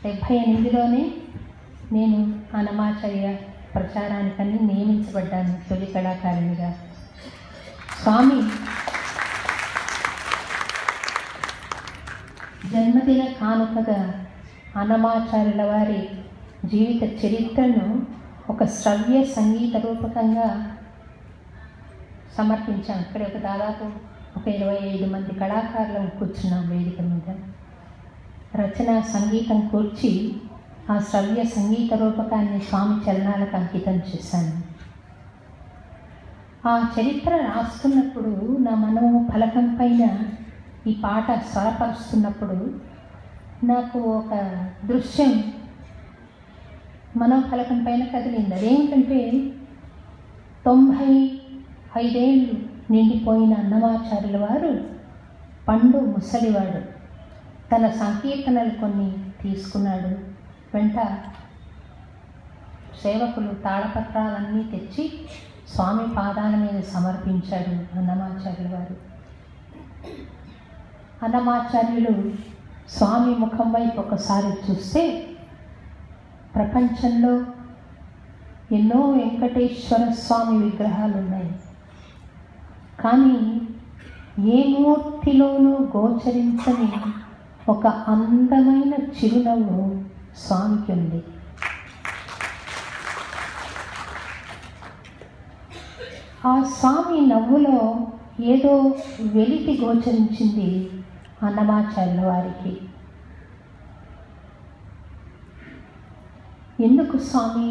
డెబ్భై ఎనిమిదిలోనే నేను అన్నమాచార్య ప్రచారానికని నియమించబడ్డాను తొలి కళాకారిణిగా స్వామి జన్మదిన కానుకగా అన్నమాచార్యుల వారి జీవిత చరిత్రను ఒక శ్రవ్య సంగీత రూపకంగా సమర్పించాం ఇక్కడ ఒక దాదాపు ఒక ఇరవై ఐదు మంది కళాకారులు కూర్చున్నాం వేదిక మీద రచన సంగీతం కూర్చి ఆ శ్రవ్య సంగీత రూపకాన్ని స్వామి చరణాలకు అంకితం చేశాను ఆ చరిత్ర రాస్తున్నప్పుడు నా మనో ఫలకం పైన ఈ పాట స్వరపరుస్తున్నప్పుడు నాకు ఒక దృశ్యం మనోఫలకం పైన కదిలింది అదేమిటంటే తొంభై ఐదేళ్ళు నిండిపోయిన అన్నమాచార్యుల వారు పండు ముసలివాడు తన సంకీర్తనలు కొన్ని తీసుకున్నాడు వెంట సేవకులు తాళపత్రాలన్నీ తెచ్చి స్వామి పాదాల మీద సమర్పించాడు అన్నమాచార్యుల వారు అన్నమాచార్యులు స్వామి ముఖం వైపు ఒకసారి చూస్తే ప్రపంచంలో ఎన్నో వెంకటేశ్వర స్వామి విగ్రహాలు ఉన్నాయి కానీ ఏ మూర్తిలోనూ గోచరించని ఒక అందమైన చిరునవ్వు స్వామికి ఉంది ఆ స్వామి నవ్వులో ఏదో వెలికి గోచరించింది అన్నమాచార్యుల వారికి ఎందుకు స్వామి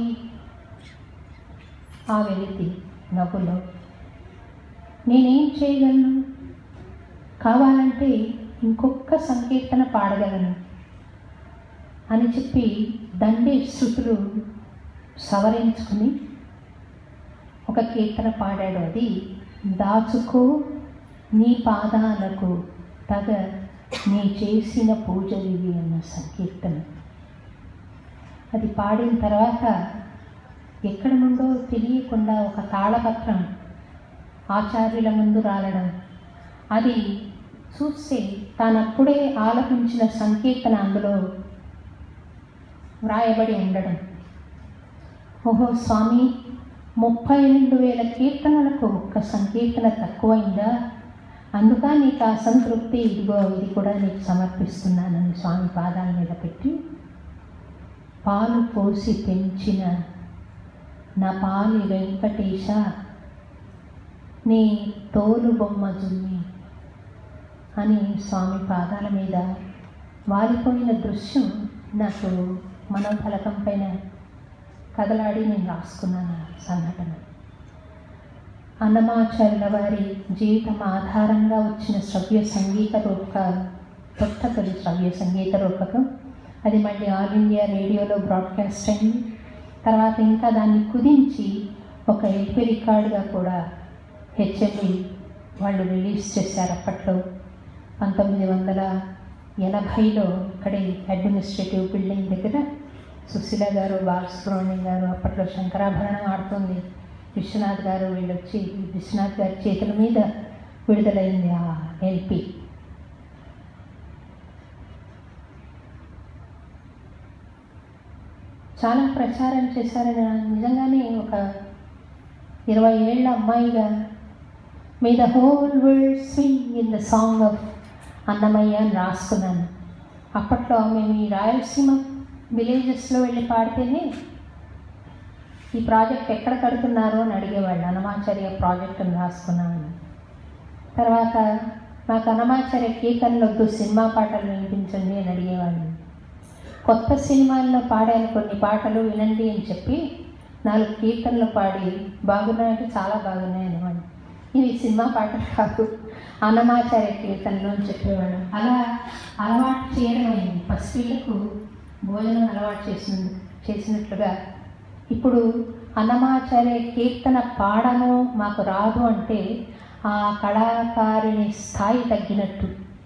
ఆ వెలితి నవ్వులో నేనేం చేయగలను కావాలంటే ఇంకొక సంకీర్తన పాడగలను అని చెప్పి దండి శృతులు సవరించుకుని ఒక కీర్తన పాడాడు అది దాచుకో నీ పాదాలకు తగ నీ చేసిన పూజలివి అన్న సంకీర్తన అది పాడిన తర్వాత ఎక్కడి నుండో తెలియకుండా ఒక తాళపత్రం ఆచార్యుల ముందు రాలడం అది చూస్తే తానప్పుడే ఆలపించిన సంకీర్తన అందులో వ్రాయబడి ఉండడం ఓహో స్వామి ముప్పై రెండు వేల కీర్తనలకు ఒక్క సంకీర్తన తక్కువైందా అందుక నీకు ఆ సంతృప్తి ఇదిగో ఇది కూడా నీకు సమర్పిస్తున్నానని స్వామి పాదాల మీద పెట్టి పాలు పోసి పెంచిన నా పాలి వెంకటేశ నీ తోలు బొమ్మ జుమ్మి అని స్వామి పాదాల మీద వాలిపోయిన దృశ్యం నాకు మనోఫలకం పైన కదలాడి నేను రాసుకున్నాను ఆ సంఘటన అన్నమాచార్యుల వారి జీవితం ఆధారంగా వచ్చిన శ్రవ్య సంగీత రూపక పుస్తకలు శ్రవ్య సంగీత రూపకం అది మళ్ళీ ఆల్ ఇండియా రేడియోలో బ్రాడ్కాస్ట్ అయింది తర్వాత ఇంకా దాన్ని కుదించి ఒక ఎల్పి రికార్డుగా కూడా హెచ్ఎంఈ వాళ్ళు రిలీజ్ చేశారు అప్పట్లో పంతొమ్మిది వందల ఎనభైలో ఇక్కడే అడ్మినిస్ట్రేటివ్ బిల్డింగ్ దగ్గర సుశీల గారు బాలసుబ్రహ్మణ్యం గారు అప్పట్లో శంకరాభరణం ఆడుతుంది విశ్వనాథ్ గారు వీళ్ళు వచ్చి విశ్వనాథ్ గారి చేతుల మీద విడుదలైంది ఆ ఎల్పి చాలా ప్రచారం చేశారని నిజంగానే ఒక ఇరవై ఏళ్ళ అమ్మాయిగా may the whole world swing in the song of Annamayya అని రాసుకున్నాను అప్పట్లో మేము ఈ రాయలసీమ విలేజెస్లో వెళ్ళి పాడితేనే ఈ ప్రాజెక్ట్ ఎక్కడ కడుతున్నారు అని అడిగేవాళ్ళు అన్నమాచార్య ప్రాజెక్ట్ అని రాసుకున్నాను తర్వాత నాకు అన్నమాచార్య కీర్తనలు వద్దు సినిమా పాటలు వినిపించండి అని అడిగేవాళ్ళు కొత్త సినిమాల్లో పాడాను కొన్ని పాటలు వినండి అని చెప్పి నాలుగు కీర్తనలు పాడి బాగున్నాయంటే చాలా బాగున్నాయి అనేవాడు ఇవి సినిమా పాటలు కాదు అన్నమాచార్య కీర్తనలు అని చెప్పేవాడు అలా అలవాటు చేయడం అయింది పసిపిల్లకు భోజనం అలవాటు చేసిన చేసినట్లుగా ఇప్పుడు అన్నమాచార్య కీర్తన పాడను మాకు రాదు అంటే ఆ కళాకారిణి స్థాయి తగ్గినట్టు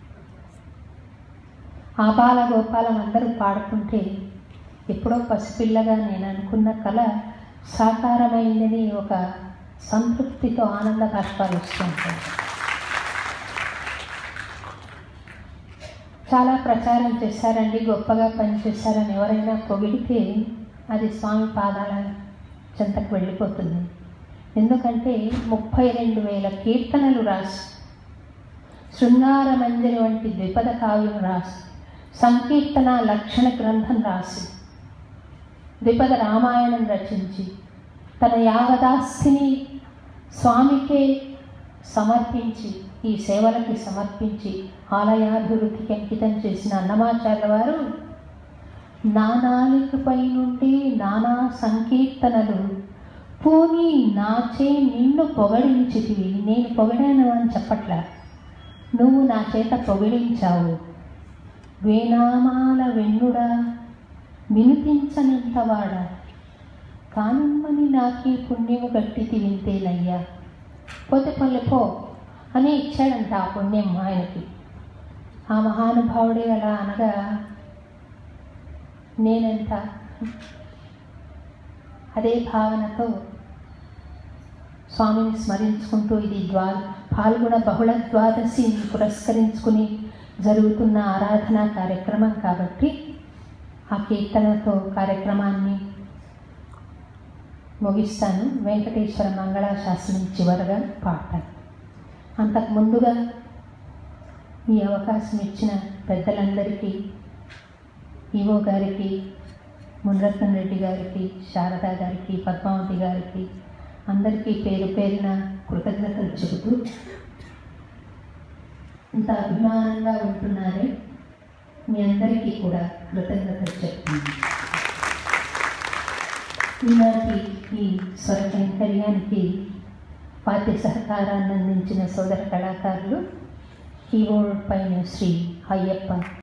ఆబాల గోపాలం అందరూ పాడుతుంటే ఎప్పుడో పసిపిల్లగా నేను అనుకున్న కళ సాకారమైందని ఒక సంతృప్తితో ఆనంద బాష్పాలు వస్తుంటాయి చాలా ప్రచారం చేశారండి గొప్పగా పనిచేశారని ఎవరైనా పొగిడితే అది స్వామి పాదాల చెంతకు వెళ్ళిపోతుంది ఎందుకంటే ముప్పై రెండు వేల కీర్తనలు రాసి శృంగార మంజరి వంటి ద్విపద కావ్యం రాసి సంకీర్తన లక్షణ గ్రంథం రాసి ద్విపద రామాయణం రచించి తన యావదాస్తిని స్వామికే సమర్పించి ఈ సేవలకి సమర్పించి ఆలయాభివృద్ధికి అంకితం చేసిన అన్నమాచార్య వారు నానాలికపై నుండి నానా సంకీర్తనలు పోనీ నాచే నిన్ను పొగడించితివి నేను పొగడాను అని చెప్పట్లా నువ్వు నా చేత పొగిడించావు వేనామాల వెన్నుడా వినిపించనంతవాడా కానిమ్మని నాకీ పుణ్యము గట్టితి వింతేనయ్యా పోతే పల్లె పో అని ఇచ్చాడంట ఆ పుణ్యం ఆయనకి ఆ మహానుభావుడే అలా అనగా నేనెంత అదే భావనతో స్వామిని స్మరించుకుంటూ ఇది ద్వా పాల్గొన బహుళ ద్వాదశిని పురస్కరించుకుని జరుగుతున్న ఆరాధనా కార్యక్రమం కాబట్టి ఆ కీర్తనతో కార్యక్రమాన్ని ముగిస్తాను వెంకటేశ్వర మంగళాశాసనం చివరగా పాడతాను అంతకు ముందుగా ఈ అవకాశం ఇచ్చిన పెద్దలందరికీ ఈవో గారికి మునరత్నం రెడ్డి గారికి శారదా గారికి పద్మావతి గారికి అందరికీ పేరు పేరిన కృతజ్ఞతలు చెబుతూ ఇంత అభిమానంగా ఉంటున్నారే మీ అందరికీ కూడా కృతజ్ఞతలు చెప్తున్నాను ఈనాటి ఈ స్వర కైంకర్యానికి పాఠ్య సహకారాన్ని అందించిన సోదర కళాకారులు కీబోర్డ్ పైన శ్రీ అయ్యప్ప